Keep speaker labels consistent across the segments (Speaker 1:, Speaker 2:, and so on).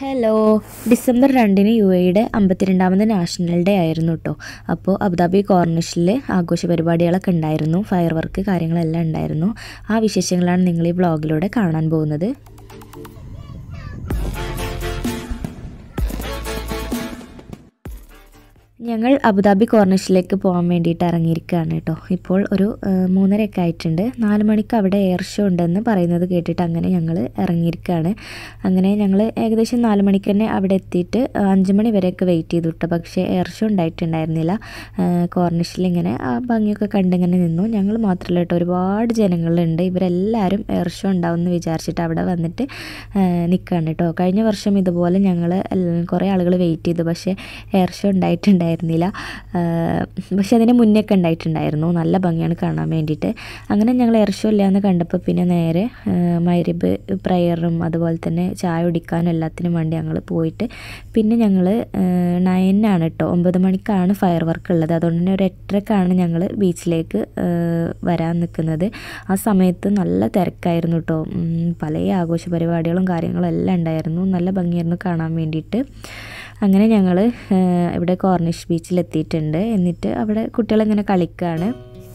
Speaker 1: hello December രണ്ടിന് U എയുടെ അമ്പത്തിരണ്ടാമത് national day ആയിരുന്നു കേട്ടോ അപ്പോൾ അബുദാബി കോർണിഷിൽ ആഘോഷ പരിപാടികളൊക്കെ ഉണ്ടായിരുന്നു ഫയർ വർക്ക് കാര്യങ്ങളെല്ലാം ഉണ്ടായിരുന്നു ആ വിശേഷങ്ങളാണ് നിങ്ങൾ ഈ വ്ളോഗിലൂടെ കാണാൻ പോകുന്നത് ഞങ്ങൾ അബുദാബി കോർണിഷിലേക്ക് പോകാൻ വേണ്ടിയിട്ട് ഇറങ്ങിയിരിക്കുകയാണ് കേട്ടോ ഇപ്പോൾ ഒരു ആ, മൂന്നരയൊക്കെ ആയിട്ടുണ്ട് നാല് മണിക്ക് അവിടെ എയർ ഷോ ഉണ്ടെന്ന് പറയുന്നത് കേട്ടിട്ട് അങ്ങനെ ഞങ്ങൾ ഇറങ്ങിയിരിക്കുകയാണ് അങ്ങനെ ഞങ്ങൾ ഏകദേശം നാല് മണിക്ക് തന്നെ അവിടെ എത്തിയിട്ട് ആ, അഞ്ച് മണി വരെയൊക്കെ വെയിറ്റ് ചെയ്തു കേട്ടോ പക്ഷേ എയർ ഷോ ഉണ്ടായിട്ടുണ്ടായിരുന്നില്ല ആ, കോർണിഷിൽ ഇങ്ങനെ ആ ഭംഗിയൊക്കെ കണ്ടിങ്ങനെ നിന്നു ഞങ്ങൾ മാത്രമല്ല കേട്ടോ ഒരുപാട് ജനങ്ങളുണ്ട് ഇവരെല്ലാവരും എയർ ഷോ ഉണ്ടാവുമെന്ന് വിചാരിച്ചിട്ട് അവിടെ വന്നിട്ട് നിൽക്കുകയാണ് കേട്ടോ കഴിഞ്ഞ വർഷം ഇതുപോലെ ഞങ്ങൾ കുറേ ആളുകൾ വെയിറ്റ് ചെയ്തു പക്ഷേ എയർ ഷോ ഉണ്ടായിട്ടുണ്ടായിരുന്നില്ല ആ, പക്ഷേ അതിന് മുന്നേ ഒക്കെ ഉണ്ടായിട്ടുണ്ടായിരുന്നു നല്ല ഭംഗിയാണ് കാണാൻ വേണ്ടിയിട്ട് അങ്ങനെ ഞങ്ങൾ എയർ ഷോ ഇല്ലയെന്ന് കണ്ടപ്പോൾ പിന്നെ നേരെ മൈരിബ് പ്രയറും അതുപോലെ തന്നെ ചായ കുടിക്കാനും എല്ലാത്തിനും വേണ്ടി ഞങ്ങൾ പോയിട്ട് പിന്നെ ഞങ്ങൾ നയനാണ് കേട്ടോ ഒമ്പത് മണിക്കാണ് ഫയർ വർക്ക് ഉള്ളത് അതുകൊണ്ട് തന്നെ ഒരു എട്ടരക്കാണ് ഞങ്ങൾ ബീച്ചിലേക്ക് ആ, വരാൻ നിൽക്കുന്നത് ആ സമയത്ത് നല്ല തിരക്കായിരുന്നു കേട്ടോ ഉം, പല ആഘോഷ പരിപാടികളും കാര്യങ്ങളും എല്ലാം ഉണ്ടായിരുന്നു നല്ല ഭംഗിയായിരുന്നു കാണാൻ വേണ്ടിയിട്ട് അങ്ങനെ ഞങ്ങൾ ഇവിടെ കോർണിഷ് ബീച്ചിലെത്തിയിട്ടുണ്ട് എന്നിട്ട് അവിടെ കുട്ടികളിങ്ങനെ കളിക്കുകയാണ്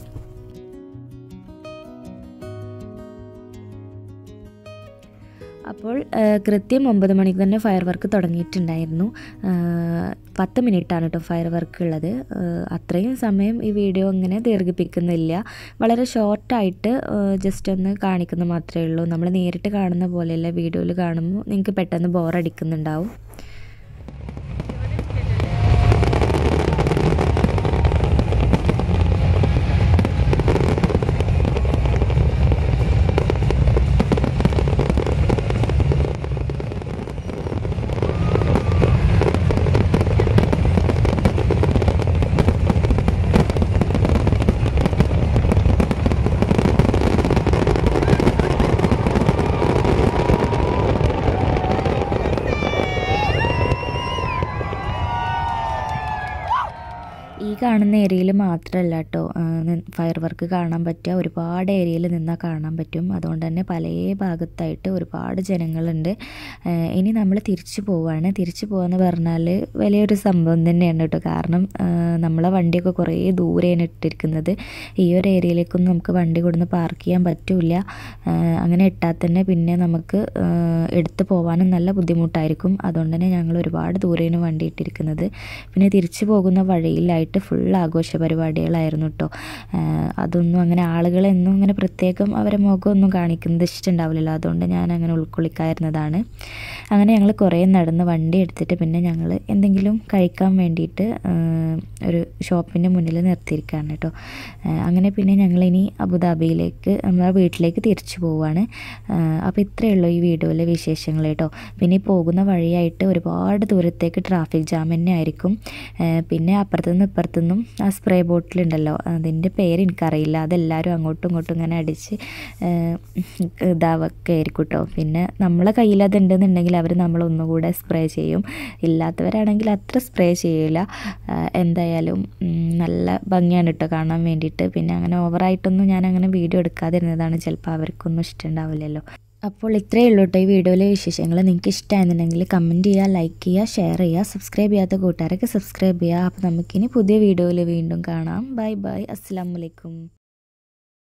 Speaker 1: അപ്പോൾ ആ, കൃത്യം ഒമ്പത് മണിക്ക് തന്നെ ഫയർ വർക്ക് തുടങ്ങിയിട്ടുണ്ടായിരുന്നു ആ, പത്ത് മിനിറ്റാണ് കേട്ടോ ഫയർ വർക്ക് ഉള്ളത് ആ, അത്രയും സമയം ഈ വീഡിയോ ഇങ്ങനെ ദീർഘിപ്പിക്കുന്നില്ല വളരെ ഷോർട്ടായിട്ട് ജസ്റ്റ് ഒന്ന് കാണിക്കുന്ന മാത്രമേ ഉള്ളൂ നമ്മൾ നേരിട്ട് കാണുന്ന പോലെയല്ല വീഡിയോയിൽ കാണുമ്പോൾ നിങ്ങൾക്ക് പെട്ടെന്ന് ബോറടിക്കുന്നുണ്ടാവും ഈ കാണുന്ന ഏരിയയിൽ മാത്രമല്ല കേട്ടോ ഫയർ വർക്ക് കാണാൻ പറ്റുക ഒരുപാട് ഏരിയയിൽ നിന്നാൽ കാണാൻ പറ്റും അതുകൊണ്ട് തന്നെ പല ഭാഗത്തായിട്ട് ഒരുപാട് ജനങ്ങളുണ്ട് ആ, ഇനി നമ്മൾ തിരിച്ചു പോവാണ് തിരിച്ചു പോകാന്ന് പറഞ്ഞാൽ വലിയൊരു സംഭവം തന്നെയാണ് കേട്ടോ കാരണം ആ, നമ്മളെ വണ്ടിയൊക്കെ കുറേ ദൂരെയാണ് ഇട്ടിരിക്കുന്നത് ഈ ഒരു ഏരിയയിലേക്കൊന്നും നമുക്ക് വണ്ടി കൊടുന്ന് പാർക്ക് ചെയ്യാൻ പറ്റില്ല അങ്ങനെ ഇട്ടാൽ തന്നെ പിന്നെ നമുക്ക് ആ, എടുത്ത് പോകാനും നല്ല ബുദ്ധിമുട്ടായിരിക്കും അതുകൊണ്ട് തന്നെ ഞങ്ങൾ ഒരുപാട് ദൂരെയാണ് വണ്ടി ഇട്ടിരിക്കുന്നത് പിന്നെ തിരിച്ചു പോകുന്ന വഴിയിലായിട്ട് ഫുൾ ആഘോഷ പരിപാടികളായിരുന്നു കേട്ടോ അതൊന്നും അങ്ങനെ ആളുകളെന്നും അങ്ങനെ പ്രത്യേകം അവരെ മുഖമൊന്നും കാണിക്കുന്നത് ഇഷ്ടമുണ്ടാവില്ലല്ലോ അതുകൊണ്ട് ഞാൻ അങ്ങനെ ഉൾക്കൊള്ളിക്കായിരുന്നതാണ് അങ്ങനെ ഞങ്ങൾ കുറേ നടന്ന് വണ്ടി എടുത്തിട്ട് പിന്നെ ഞങ്ങൾ എന്തെങ്കിലും കഴിക്കാൻ വേണ്ടിയിട്ട് ആ, ഒരു ഷോപ്പിൻ്റെ മുന്നിൽ നിർത്തിയിരിക്കുകയാണ് കേട്ടോ ആ, അങ്ങനെ പിന്നെ ഞങ്ങളിനി അബുദാബിയിലേക്ക് നമ്മളെ വീട്ടിലേക്ക് തിരിച്ചു പോവുകയാണ് അപ്പോൾ ഇത്രയേ ഉള്ളൂ ഈ വീഡിയോയിലെ വിശേഷങ്ങൾ കേട്ടോ പിന്നെ ഈ പോകുന്ന വഴിയായിട്ട് ഒരുപാട് ദൂരത്തേക്ക് ട്രാഫിക് ജാം തന്നെ ആയിരിക്കും ആ, പിന്നെ അപ്പുറത്തുനിന്ന് ഇപ്പുറത്തുനിന്നും ആ സ്പ്രേ ബോട്ടിലുണ്ടല്ലോ അതിൻ്റെ പേര് എനിക്കറിയില്ല അതെല്ലാവരും അങ്ങോട്ടും ഇങ്ങോട്ടും ഇങ്ങനെ അടിച്ച് ആ, ഇതാവൊക്കെ ആയിരിക്കും കേട്ടോ പിന്നെ നമ്മളെ കയ്യിൽ അതുണ്ടെന്നുണ്ടെങ്കിൽ അവർ നമ്മളൊന്നുകൂടെ സ്പ്രേ ചെയ്യും ഇല്ലാത്തവരാണെങ്കിൽ അത്ര സ്പ്രേ ചെയ്യില്ല ആ, എന്തായാലും ഉം, നല്ല ഭംഗിയാണ് കേട്ടോ കാണാൻ വേണ്ടിയിട്ട് പിന്നെ അങ്ങനെ ഓവറായിട്ടൊന്നും ഞാൻ അങ്ങനെ വീഡിയോ എടുക്കാതിരുന്നതാണ് ചിലപ്പോൾ അവർക്കൊന്നും ഇഷ്ടമുണ്ടാവില്ലല്ലോ അപ്പോൾ ഇത്രയേ ഉള്ളൂ കേട്ടോ ഈ വീഡിയോയിലെ വിശേഷങ്ങൾ നിങ്ങൾക്ക് ഇഷ്ടമായിരുന്നുണ്ടെങ്കിൽ കമൻറ്റ് ചെയ്യുക ലൈക്ക് ചെയ്യുക ഷെയർ ചെയ്യുക സബ്സ്ക്രൈബ് ചെയ്യാത്ത കൂട്ടുകാരൊക്കെ സബ്സ്ക്രൈബ് ചെയ്യുക അപ്പോൾ നമുക്കിനി പുതിയ വീഡിയോയിൽ വീണ്ടും കാണാം ബൈ ബൈ അസ്സാം വലൈക്കും